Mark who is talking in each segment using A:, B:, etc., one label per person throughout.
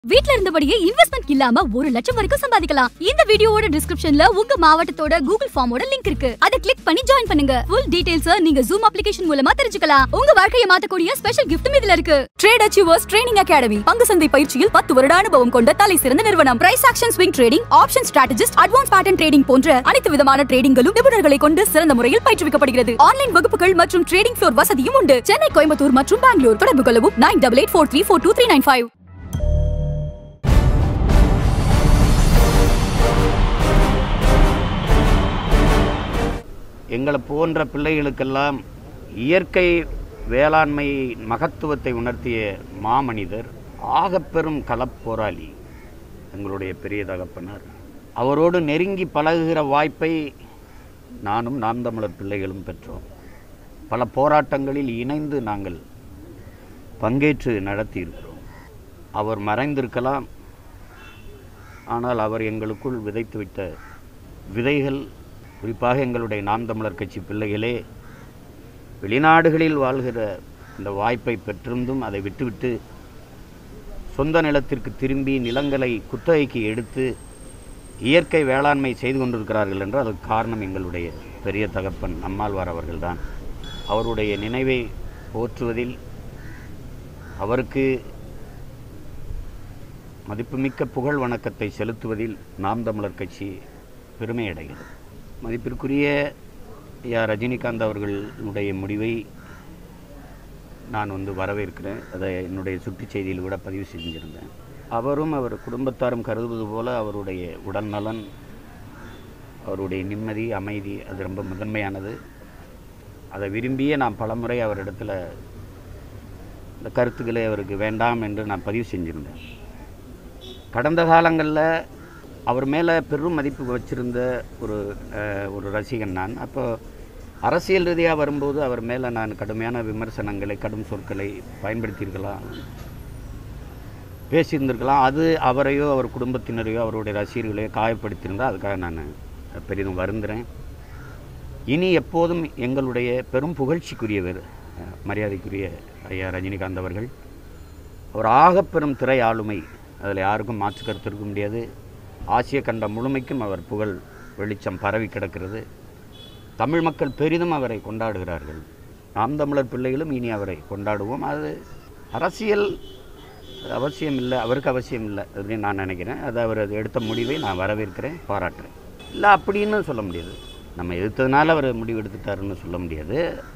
A: வீட்ல இருந்தபடியே இன்வெஸ்ட்மெண்ட் இல்லாம ஒரு லட்சம் வரைக்கும் சம்பாதிக்கலாம் இந்த வீடியோவோட டிஸ்கிரிப்ஷன்ல உங்க மாவட்டத்தோட கூகுள் ஃபார்மோட லிங்க் இருக்கு அதை கிளிக் பண்ணி ஜாயின் பண்ணுங்க ஃபுல் டீடைல்ஸ் நீங்க ஜூம் அப்ளிகேஷன் மூலமா தெரிஞ்சுக்கலாம் உங்க வாழ்க்கையை மாத்தக்கூடிய ஸ்பெஷல் கிஃப்ட்டும் இதுல இருக்கு ட்ரேட் அச்சீவர்ஸ் ட்ரைனிங் அகாடமி பங்கு சந்தை பயிற்சியில் பத்து வருட அனுபவம் கொண்ட தலை சிறந்த நிறுவனம் price action swing trading option strategist advance pattern trading போன்ற அனைத்து விதமான ட்ரேடிங்களும் நிபுணர்களை கொண்டு சிறந்த முறையில் பயிற்றுவிக்கப்படுகிறது ஆன்லைன் வகுப்புகள் மற்றும் ட்ரேடிங் ஃப்ளோர் வசதியும் உண்டு சென்னை கோயம்புத்தூர் மற்றும் பெங்களூர் தொடர்பு கொள்ளவும் nine double eight four three four two three nine five
B: எங்களை போன்ற பிள்ளைகளுக்கெல்லாம் இயற்கை வேளாண்மை மகத்துவத்தை உணர்த்திய மாமனிதர் ஆகப்பெரும் களப்போராளி எங்களுடைய பெரிய தகப்பனார் அவரோடு நெருங்கி பழகுகிற வாய்ப்பை நானும் நாம் தமிழர் பிள்ளைகளும் பெற்றோம் பல போராட்டங்களில் இணைந்து நாங்கள் பங்கேற்று நடத்தியிருக்கிறோம் அவர் மறைந்திருக்கலாம் ஆனால் அவர் எங்களுக்குள் விதைத்துவிட்ட விதைகள் குறிப்பாக எங்களுடைய நாம் தமிழர் கட்சி பிள்ளைகளே வெளிநாடுகளில் வாழ்கிற இந்த வாய்ப்பை பெற்றிருந்தும் அதை விட்டுவிட்டு சொந்த நிலத்திற்கு திரும்பி நிலங்களை குத்தகைக்கு எடுத்து இயற்கை வேளாண்மை செய்து கொண்டிருக்கிறார்கள் என்றால் அதுக்கு காரணம் எங்களுடைய பெரிய தகப்பன் நம்மாழ்வார் அவர்கள்தான் அவருடைய நினைவை போற்றுவதில் அவருக்கு மதிப்புமிக்க புகழ் வணக்கத்தை செலுத்துவதில் நாம் தமிழர் கட்சி பெருமை அடைகிறது மதிப்பிற்குரிய ஐயா ரஜினிகாந்த் அவர்களுடைய முடிவை நான் வந்து வரவேற்கிறேன் அதை என்னுடைய சுட்டி செய்தியில் கூட பதிவு செஞ்சிருந்தேன் அவரும் அவர் குடும்பத்தாரும் கருதுவது போல அவருடைய உடல்நலன் அவருடைய நிம்மதி அமைதி அது ரொம்ப முதன்மையானது அதை விரும்பியே நான் பலமுறை அவரிடத்துல இந்த கருத்துக்களை அவருக்கு வேண்டாம் என்று நான் பதிவு செஞ்சுருந்தேன் கடந்த காலங்களில் அவர் மேலே பெரும் மதிப்பு வச்சிருந்த ஒரு அஹ், ஒரு ரசிகன் நான் அப்போ அரசியல் ரீதியாக வரும்போது அவர் மேலே நான் கடுமையான விமர்சனங்களை கடும் சொற்களை பயன்படுத்தியிருக்கலாம் பேசியிருந்திருக்கலாம் அது அவரையோ அவர் குடும்பத்தினரையோ அவருடைய ரசிகர்களையோ காயப்படுத்தியிருந்தால் அதுக்காக நான் பெரிதும் வருந்துறேன் இனி எப்போதும் எங்களுடைய பெரும் புகழ்ச்சிக்குரியவர் அஹ், மரியாதைக்குரிய ஐயா ரஜினிகாந்த் அவர்கள் அவர் ஆகப்பெரும் திரை ஆளுமை அதில் யாருக்கும் மாற்று கருத்து இருக்க முடியாது ஆசிய கண்டம் முழுமைக்கும் அவர் புகழ் வெளிச்சம் பரவி கிடக்கிறது தமிழ் மக்கள் பெரிதும் அவரை கொண்டாடுகிறார்கள் நாம் தமிழர் பிள்ளைகளும் இனி அவரை கொண்டாடுவோம் அது அரசியல் அவசியம் இல்லை அவருக்கு அவசியம் இல்லை அப்படின்னு நான் நினைக்கிறேன் அது அவர் அது எடுத்த முடிவை நான் வரவேற்கிறேன் பாராட்டுறேன் இல்லை அப்படின்னு சொல்ல முடியாது நம்ம எதிர்த்ததுனால அவர் முடிவு எடுத்துட்டாருன்னு சொல்ல முடியாது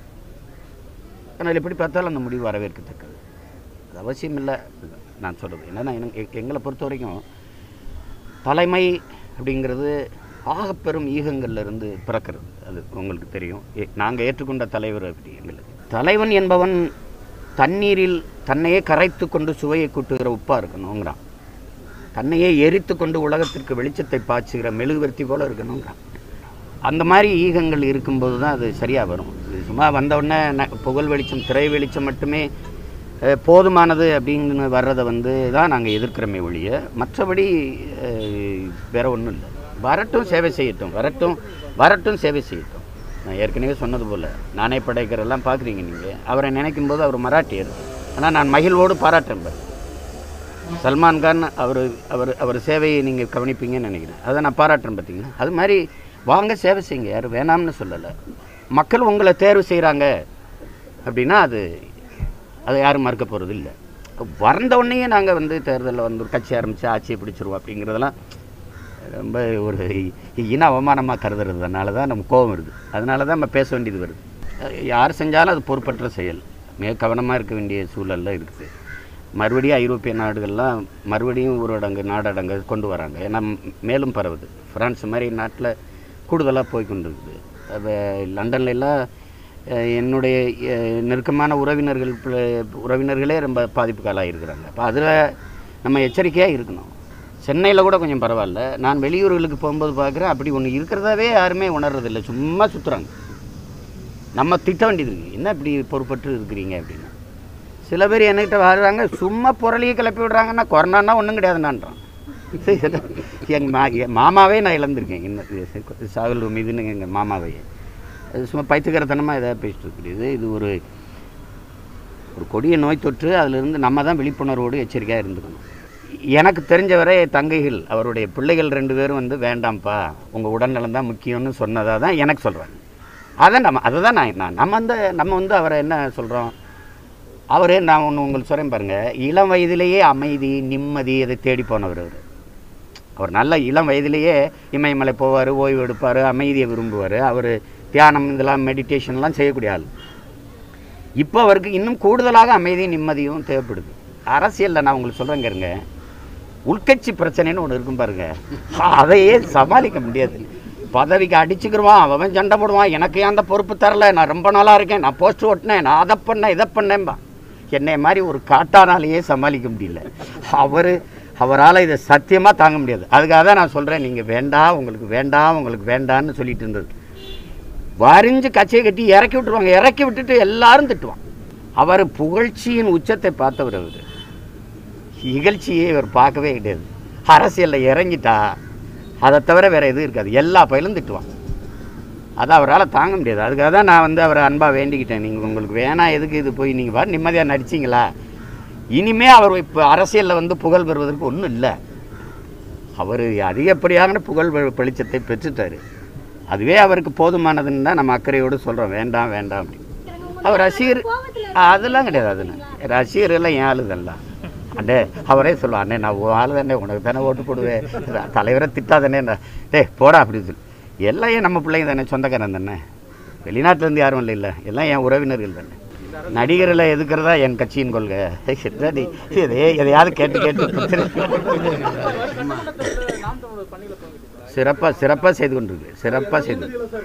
B: ஆனால் எப்படி பார்த்தாலும் அந்த முடிவு வரவேற்கத்தக்கது அது அவசியம் இல்லை நான் சொல்கிறது என்னென்னா எனக்கு எங்களை பொறுத்த வரைக்கும் தலைமை அப்படிங்கிறது ஆகப்பெரும் ஈகங்கள்ல இருந்து பிறக்கிறது அது உங்களுக்கு தெரியும் நாங்கள் ஏற்றுக்கொண்ட தலைவர் அப்படி எங்களுக்கு தலைவன் என்பவன் தண்ணீரில் தன்னையே கரைத்து கொண்டு சுவையை கூட்டுகிற உப்பா இருக்கணுங்கிறான் தன்னையே எரித்து கொண்டு உலகத்திற்கு வெளிச்சத்தை பாய்ச்சுகிற மெழுகுவர்த்தி போல இருக்கணுங்கிறான் அந்த மாதிரி ஈகங்கள் இருக்கும்போது தான் அது சரியாக வரும் இது சும்மா வந்த உடனே ந- புகழ் வெளிச்சம் திரை வெளிச்சம் மட்டுமே அஹ், போதுமானது அப்படின்னு வர்றதை வந்து தான் நாங்கள் எதிர்க்கிறோமே ஒழிய மற்றபடி அஹ், வேற ஒன்றும் இல்லை வரட்டும் சேவை செய்யட்டும் வரட்டும் வரட்டும் சேவை செய்யட்டும் நான் ஏற்கனவே சொன்னது போல் நானே படைக்கிறெல்லாம் பார்க்குறீங்க நீங்கள் அவரை நினைக்கும் போது அவர் மராட்டியர் ஆனால் நான் மகிழ்வோடு பாராட்டுறேன் பாரு. சல்மான் கான் அவர் அவர் அவர் சேவையை நீங்கள் கவனிப்பீங்கன்னு நினைக்கிறேன் அதை நான் பாராட்டுறேன் பார்த்தீங்கன்னா அது மாதிரி வாங்க சேவை செய்யுங்க யாரும் வேணாம்னு சொல்லலை மக்கள் உங்களை தேர்வு செய்கிறாங்க அப்படின்னா அது அதை யாரும் மறுக்க போகிறது இல்லை வறந்த உடனேயே நாங்கள் வந்து தேர்தலில் வந்து ஒரு கட்சி ஆரம்பித்து ஆட்சியை பிடிச்சிருவோம் அப்படிங்கிறதெல்லாம் ரொம்ப ஒரு இன அவமானமாக கருதுறதுனால தான் நம்ம கோபம் வருது அதனால தான் நம்ம பேச வேண்டியது வருது அஹ் யார் செஞ்சாலும் அது பொறுப்பற்ற செயல் மிக கவனமாக இருக்க வேண்டிய சூழலில் இருக்குது மறுபடியும் ஐரோப்பிய நாடுகள்லாம் மறுபடியும் ஊரடங்கு நாடடங்கு கொண்டு வராங்க ஏன்னா ம்- மேலும் பரவுது ஃப்ரான்ஸ் மாதிரி நாட்டில் கூடுதலாக போய் கொண்டு இருக்குது அது லண்டன்ல எல்லாம் அஹ், என்னுடைய அஹ், நெருக்கமான உறவினர்கள் பிள்ளை- உறவினர்களே ரொம்ப பாதிப்புக்கு ஆளாயிருக்கிறாங்க அப்போ அதில் நம்ம எச்சரிக்கையாக இருக்கணும் சென்னையில் கூட கொஞ்சம் பரவாயில்ல நான் வெளியூர்களுக்கு போகும்போது பார்க்குறேன் அப்படி ஒன்று இருக்கிறதாவே யாருமே உணர்றதில்லை சும்மா சுற்றுறாங்க நம்ம திட்ட வேண்டியது இருக்குது என்ன இப்படி பொறுப்பற்று இருக்கிறீங்க அப்படின்னு சில பேர் என்கிட்ட வர்றாங்க சும்மா புரளியை கிளப்பி விடுறாங்கன்னா கொரோனானா ஒன்றும் கிடையாதுன்னான்றான் எங்கள் மா என் மாமாவே நான் இழந்திருக்கேன் இன்னும் சாகுல் மீதுன்னு எங்கள் மாமாவே அது சும்மா பைத்துக்கரத்தனமாக எதாவது பேசிட்டு இருக்குது இது இது ஒரு ஒரு கொடிய நோய் தொற்று அதிலிருந்து நம்ம தான் விழிப்புணர்வோடு எச்சரிக்கையாக இருந்துக்கணும் எனக்கு தெரிஞ்சவரை தங்கைகள் அவருடைய பிள்ளைகள் ரெண்டு பேரும் வந்து வேண்டாம்ப்பா உங்கள் உடல்நலம் தான் முக்கியம்னு சொன்னதாக தான் எனக்கு சொல்கிறாங்க அதை நம்ம அதை தான் நான் நான் நம்ம வந்து நம்ம வந்து அவரை என்ன சொல்கிறோம் அவர் நான் ஒன்று உங்களுக்கு சொல்கிறேன் பாருங்கள் இளம் வயதிலேயே அமைதி நிம்மதி அதை தேடி போனவர் அவர் அவர் நல்ல இளம் வயதிலேயே இமயமலை போவார் ஓய்வு எடுப்பார் அமைதியை விரும்புவார் அவர் தியானம் இதெல்லாம் மெடிடேஷன்லாம் செய்யக்கூடிய ஆள் இப்போ அவருக்கு இன்னும் கூடுதலாக அமைதியும் நிம்மதியும் தேவைப்படுது அரசியலில் நான் உங்களுக்கு சொல்கிறேங்க இருங்க உள்கட்சி பிரச்சனைன்னு ஒன்று இருக்கும் பாருங்க அதையே சமாளிக்க முடியாது பதவிக்கு அடிச்சுக்கிருவான் அவன் சண்டை போடுவான் எனக்கு ஏன் அந்த பொறுப்பு தரல நான் ரொம்ப நாளாக இருக்கேன் நான் போஸ்ட் ஓட்டினேன் நான் அதை பண்ணேன் இதை பண்ணேன்பா என்னை மாதிரி ஒரு காட்டானாலேயே சமாளிக்க முடியல அவர் அவரால் இதை சத்தியமாக தாங்க முடியாது அதுக்காக தான் நான் சொல்கிறேன் நீங்கள் வேண்டாம் உங்களுக்கு வேண்டாம் உங்களுக்கு வேண்டான்னு சொல்லிட்டு இருந்தது வரிஞ்சு கச்சையை கட்டி இறக்கி விட்டுருவாங்க இறக்கி விட்டுட்டு எல்லாரும் திட்டுவான் அவர் புகழ்ச்சியின் உச்சத்தை பார்த்தவர் அவர் இகழ்ச்சியை இவர் பார்க்கவே கிடையாது அரசியலில் இறங்கிட்டா அதை தவிர வேறு எதுவும் இருக்காது எல்லா பயிலும் திட்டுவான் அதை அவரால் தாங்க முடியாது அதுக்காக தான் நான் வந்து அவரை அன்பாக வேண்டிக்கிட்டேன் நீங்கள் உங்களுக்கு வேணாம் எதுக்கு இது போய் நீங்கள் வர நிம்மதியாக நடிச்சிங்களா இனிமே அவர் இப்போ அரசியலில் வந்து புகழ் பெறுவதற்கு ஒன்றும் இல்லை அவர் அதிகப்படியான புகழ் வெ- வெளிச்சத்தை பெற்றுட்டார் அதுவே அவருக்கு போதுமானதுன்னு தான் நம்ம அக்கறையோடு சொல்கிறோம் வேண்டாம் வேண்டாம் அப்படின்னு அவர் ரசிகர் அதெல்லாம் கிடையாது அதெல்லாம் ரசிகர் எல்லாம் ஏன் ஆளுதெல்லாம் அண்ணே அவரே சொல்லுவான் அண்ணே நான் உன் ஆளு தானே உனக்கு தானே ஓட்டு போடுவேன் தலைவரை திட்டாதானே நான் டேய் போடா அப்படின்னு சொல்லி எல்லாம் ஏன் நம்ம பிள்ளைங்க தானே சொந்தக்காரன் தானே வெளிநாட்டிலேருந்து யாரும் இல்லை இல்லை எல்லாம் என் உறவினர்கள் தானே நடிகர்களை எதுக்கிறதா என் கட்சியின் கொள்கை சரி, இதே எதையாவது கேட்டு கேட்டு சிறப்பாக சிறப்பாக செய்து கொண்டிருக்கு சிறப்பாக செய்து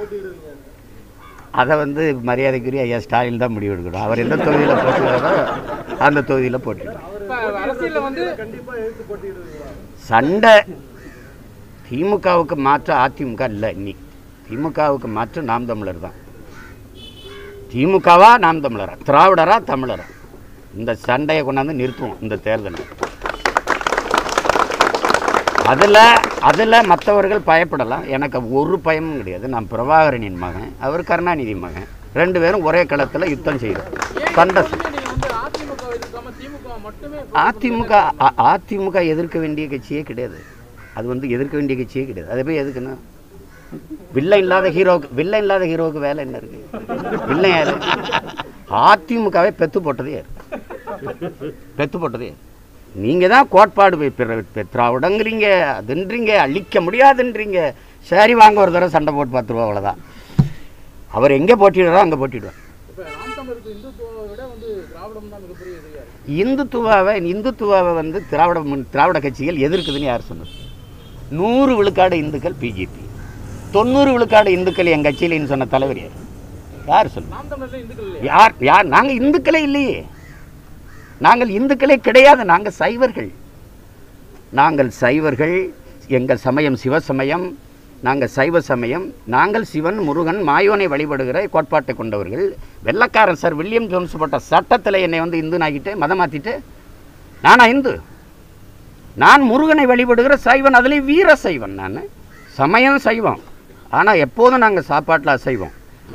B: அதை வந்து மரியாதைக்குரிய ஐயா ஸ்டாலின் தான் முடிவு எடுக்கணும் அவர் எந்த தொகுதியில் போட்டுக்கிறாரோ அந்த தொகுதியில் போட்டுக்கலாம்
C: இப்ப அரசியல்ல வந்து
B: சண்டை திமுகவுக்கு மாற்று அதிமுக இல்லை இன்னி திமுகவுக்கு மாற்று நாம் தமிழர் தான் திமுகவா நாம் தமிழரா திராவிடரா தமிழரா இந்த சண்டையை கொண்டாந்து நிறுத்துவோம் இந்த தேர்தலை அதில் அதில் மற்றவர்கள் பயப்படலாம் எனக்கு ஒரு பயமும் கிடையாது நான் பிரபாகரனின் மகன் அவர் கருணாநிதி மகன் ரெண்டு பேரும் ஒரே களத்தில் யுத்தம் செய்கிறோம் சண்டை செய்-
C: நீங்க வந்து அதிமுக எதிர்க்காம திமுக மட்டுமே
B: அதிமுக அ- அதிமுக எதிர்க்க வேண்டிய கட்சியே கிடையாது அது வந்து எதிர்க்க வேண்டிய கட்சியே கிடையாது அதை போய் எதுக்குன்னா வில்லன் இல்லாத ஹீரோவுக்கு வில்லன் இல்லாத ஹீரோவுக்கு வேலை என்ன இருக்கு வில்லன் யாரு அதிமுகவே பெத்து போட்டதே யாரு பெத்து போட்டதே யாரு நீங்கள் தான் கோட்பாடு போய் பிற- பெ- திராவிடங்கிறீங்க அதுன்றீங்க அழிக்க முடியாதுன்றீங்க சரி வாங்க ஒரு தடவை சண்டை போட்டு பார்த்துருவோம் அவ்வளோதான் அவர் எங்கே போட்டிடுறோ அங்கே போட்டிடுவார்
C: இப்ப நாம் தமிழருக்கு இந்துத்துவத்தை விட வந்து திராவிடம் தான் மிகப்பெரிய எதிரியா இருக்கு
B: இந்துத்துவாவை இந்துத்துவாவை வந்து திராவிட முன்- திராவிட கட்சிகள் எதிர்க்குதுன்னு யார் சொன்னது நூறு விழுக்காடு இந்துக்கள் பிஜேபி தொண்ணூறு விழுக்காடு இந்துக்கள் என் கட்சியிலன்னு சொன்ன தலைவர் யார் யார் சொன்ன
C: நாம் தமிழர்ல இந்துக்கள் இல்லையா
B: யார் யார் நாங்கள் இந்துக்களே இல்லையே நாங்கள் இந்துக்களே கிடையாது நாங்கள் சைவர்கள் நாங்கள் சைவர்கள் எங்கள் சமயம் சிவசமயம் நாங்கள் சைவ சமயம் நாங்கள் சிவன் முருகன் மாயோனை வழிபடுகிற கோட்பாட்டை கொண்டவர்கள் வெள்ளக்காரன் சார் வில்லியம் ஜோன்ஸ் போட்ட சட்டத்தில் என்னை வந்து இந்து ஆக்கிட்டு மதம் மாற்றிட்டு நானா இந்து நான் முருகனை வழிபடுகிற சைவன் அதுலேயும் வீர சைவன் நான் சமயம் சைவம் ஆனால் எப்போதும் நாங்கள் சாப்பாட்டில் அசைவம்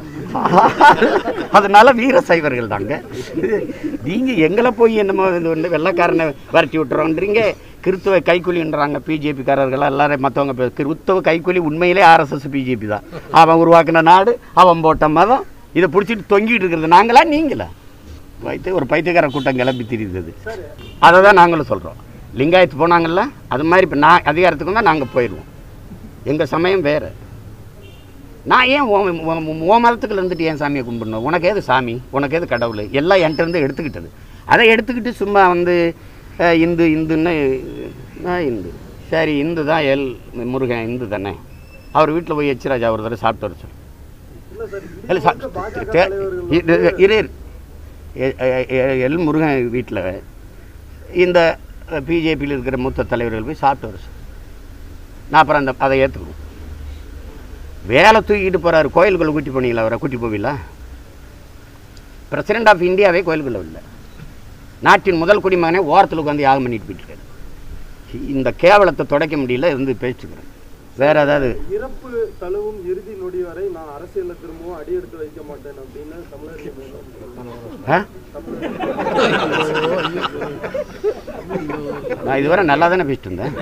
B: அதனால வீர சைவர்கள் தாங்க நீங்கள் எங்களை போய் என்னமோ இது வந்து வெள்ளைக்காரனை விரட்டி விட்டுறோன்றீங்க கிறித்துவ கைக்கூலின்றாங்க பிஜேபிக்காரர்கள் எல்லாரும் மற்றவங்க கிறித்துவ கைக்கூலி உண்மையிலே ஆர்எஸ்எஸ் பிஜேபி தான் அவன் உருவாக்கின நாடு அவன் போட்ட மதம் இதை பிடிச்சிட்டு தொங்கிட்டு இருக்கிறது நாங்களா நீங்களா வைத்து ஒரு பைத்தியக்கார கூட்டம் கிளம்பி திரிந்தது அதை தான் நாங்களும் சொல்கிறோம் லிங்காயத்து போனாங்கல்ல அது மாதிரி இப்போ நான் அதிகாரத்துக்கு தான் நாங்கள் போயிடுவோம் எங்கள் சமயம் வேறு நான் ஏன் உன் உன் உன் மதத்துக்குள்ள இருந்துட்டு ஏன் சாமியை கும்பிடணும் உனக்கு ஏது சாமி உனக்கு ஏது கடவுள் எல்லாம் என்கிட்ட இருந்து எடுத்துக்கிட்டது அதை எடுத்துக்கிட்டு சும்மா வந்து அஹ், இந்து இந்துன்னு நான் இந்து சரி இந்து தான் எல் முருகன் இந்து தானே அவர் வீட்டில் போய் எச்ராஜா ஒரு தடவை சாப்பிட்டு வர சொல்லு இல்ல, சா- தே- இரு இரு, இரு. எ- எ- எ- எல் முருகன் வீட்டில் இந்த பிஜேபியில் இருக்கிற மூத்த தலைவர்கள் போய் சாப்பிட்டு வர சொல்லு நான் அப்புறம் அந்த அதை ஏற்றுக்கணும் வேலை தூக்கிட்டு போகிறாரு கோயிலுக்குள்ளே கூட்டி போனீங்களா அவரை கூட்டி போவீங்களா பிரசிடென்ட் ஆஃப் இந்தியாவே கோயிலுக்குள்ளே இல்லை நாட்டின் முதல் குடிமகனே ஓரத்தில் உட்காந்து யாகம் பண்ணிட்டு போயிட்டு இந்த கேவலத்தை துடைக்க முடியல இருந்து பேசிட்டுக்கிறேன் வேற ஏதாவது
D: இறப்பு தழுவும் இறுதி நொடி வரை நான் அரசியல்ல திரும்பவும் அடியெடுத்து வைக்க மாட்டேன் அப்படின்னு தமிழர்
B: ஆ? நான் இதுவரை நல்லா தானே பேசிட்டு இருந்தேன்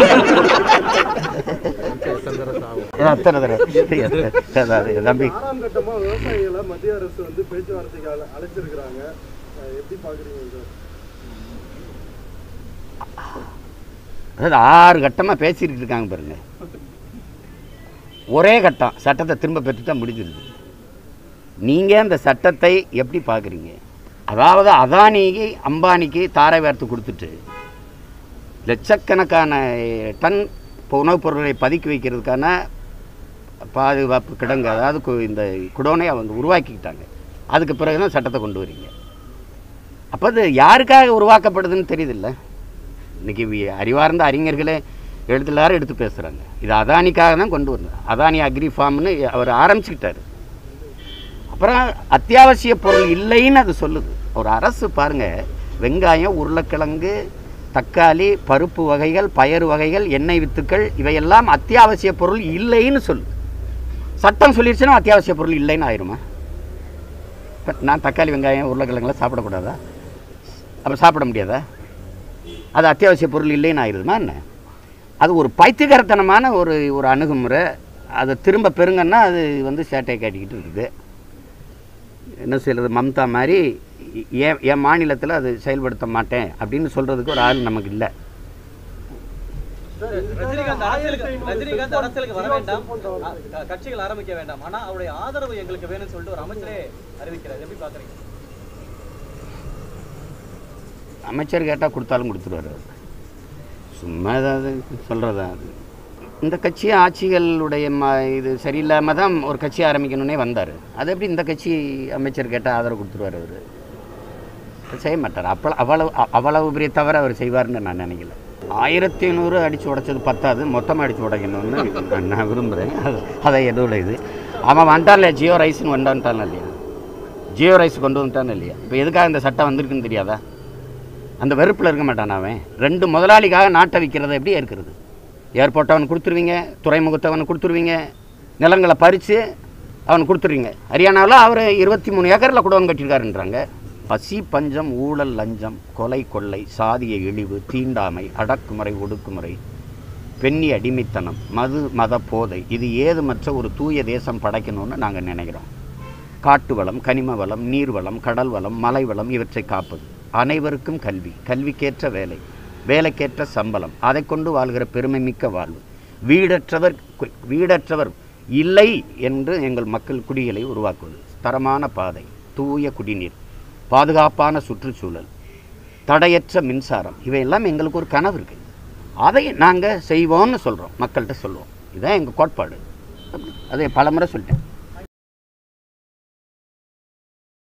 B: அத்தனை தடவை. அதாவது தம்பி
D: ஆறாம் கட்டமா விவசாயிகளை மத்திய அரசு வந்து பேச்சுவார்த்தைக்கு அழ- அழைச்சிருக்கிறாங்க அஹ் எப்படி பாக்குறீங்க சார்
B: அதாவது ஆறு கட்டமாக பேசிட்டு இருக்காங்க பாருங்க ஒரே கட்டம் சட்டத்தை திரும்ப பெற்று தான் முடிஞ்சிருது நீங்கள் அந்த சட்டத்தை எப்படி பார்க்குறீங்க அதாவது அதானிக்கு அம்பானிக்கு தாரை வார்த்து கொடுத்துட்டு லட்சக்கணக்கான டன் இப்போ உணவுப் பொருட்களை பதுக்கி வைக்கிறதுக்கான பாதுகாப்பு கிடங்கு அதாவது கு- இந்த குடோனை அவங்க உருவாக்கிக்கிட்டாங்க அதுக்கு பிறகு தான் சட்டத்தை கொண்டு வரீங்க அப்போ அது யாருக்காக உருவாக்கப்படுதுன்னு தெரியுதில்ல இன்னைக்கு வி- அறிவார்ந்த அறிஞர்களே எழுத்துலாரும் எடுத்து பேசுகிறாங்க இது அதானிக்காக தான் கொண்டு வரணும் அதானி அக்ரி ஃபார்ம்னு அவர் ஆரம்பிச்சுக்கிட்டாரு அப்புறம் அத்தியாவசிய பொருள் இல்லைன்னு அது சொல்லுது ஒரு அரசு பாருங்க வெங்காயம் உருளைக்கிழங்கு தக்காளி பருப்பு வகைகள் பயறு வகைகள் எண்ணெய் வித்துக்கள் இவையெல்லாம் அத்தியாவசிய பொருள் இல்லைன்னு சொல்லுது சட்டம் சொல்லிடுச்சுன்னா அத்தியாவசிய பொருள் இல்லைன்னு ஆயிருமா இப்ப நான் தக்காளி வெங்காயம் உருளைக்கிழங்குலாம் சாப்பிடக்கூடாதா அப்போ சாப்பிட முடியாதா அது அத்தியாவசிய பொருள் இல்லைன்னு ஆயிடுதுமா என்ன அது ஒரு பைத்தியகரத்தனமான ஒரு ஒரு அணுகுமுறை அதை திரும்ப பெறுங்கன்னா அது வந்து சேட்டையை காட்டிக்கிட்டு இருக்குது என்ன செய்யறது மம்தா மாதிரி ஏன் என் மாநிலத்தில் அது செயல்படுத்த மாட்டேன் அப்படின்னு சொல்கிறதுக்கு ஒரு ஆள் நமக்கு இல்லை
E: ரஜினிகாந்த் அரசியலுக்கு ரஜினிகாந்த் அரசியலுக்கு வர வேண்டாம் க- கட்சிகள் ஆரம்பிக்க வேண்டாம் ஆனா அவருடைய ஆதரவு எங்களுக்கு வேணும்னு சொல்லிட்டு ஒரு அமைச்சரே அறிவிக்கிறார் எப்படி பாக்குறீங்க
B: அமைச்சர் கேட்டால் கொடுத்தாலும் கொடுத்துருவார் அவர் சும்மா ஏதாவது சொல்கிறதா அது இந்த கட்சி ஆட்சிகளுடைய ம இது சரியில்லாமல் தான் ஒரு கட்சி ஆரம்பிக்கணுன்னே வந்தார் அது எப்படி இந்த கட்சி அமைச்சர் கேட்டால் ஆதரவு கொடுத்துருவார் அவர் செய்ய மாட்டார் அப்போ அவ்வளவு அ- அவ்வளவு பெரிய தவிர அவர் செய்வார்னு நான் நினைக்கல ஆயிரத்தி ஐநூறு அடித்து உடைச்சது பத்தாது மொத்தமாக அடித்து உடைக்கணும்னு நான் நான் விரும்புகிறேன் அது அதை என்னோட இது அவன் வந்துட்டான்ல ஜியோ ரைஸ்னு வந்தான்ட்டான் இல்லையா ஜியோ ரைஸ் கொண்டு வந்துட்டான் இல்லையா இப்போ எதுக்காக இந்த சட்டம் வந்திருக்குன்னு தெரியாதா அந்த வெறுப்பில் இருக்க மாட்டான் அவன் ரெண்டு முதலாளிக்காக நாட்டை விற்கிறத எப்படி இருக்கிறது ஏர்போர்ட் அவனுக்கு கொடுத்துருவீங்க துறைமுகத்தை அவனுக்கு கொடுத்துருவீங்க நிலங்களை பறித்து அவனுக்கு கொடுத்துருவீங்க ஹரியானாவில் அவர் இருபத்தி மூணு ஏக்கரில் குடோன் கட்டியிருக்காருன்றாங்க பசி பஞ்சம் ஊழல் லஞ்சம் கொலை கொள்ளை சாதிய இழிவு தீண்டாமை அடக்குமுறை ஒடுக்குமுறை பெண்ணி அடிமைத்தனம் மது மத போதை இது ஏதுமற்ற ஒரு தூய தேசம் படைக்கணும்னு நாங்கள் நினைக்கிறோம் காட்டு வளம் கனிம வளம் நீர் வளம் கடல் வளம் மலை வளம் இவற்றை காப்பது அனைவருக்கும் கல்வி கல்விக்கேற்ற வேலை வேலைக்கேற்ற சம்பளம் அதை கொண்டு வாழ்கிற பெருமைமிக்க வாழ்வு வீடற்றவர் கு- வீடற்றவர் இல்லை என்று எங்கள் மக்கள் குடிகளை உருவாக்குவது தரமான பாதை தூய குடிநீர் பாதுகாப்பான சுற்றுச்சூழல் தடையற்ற மின்சாரம் இவையெல்லாம் எங்களுக்கு ஒரு கனவு இருக்குது அதை நாங்கள் செய்வோம்னு சொல்கிறோம் மக்கள்கிட்ட சொல்லுவோம் இதுதான் எங்கள் கோட்பாடு அதை பலமுறை சொல்லிட்டேன்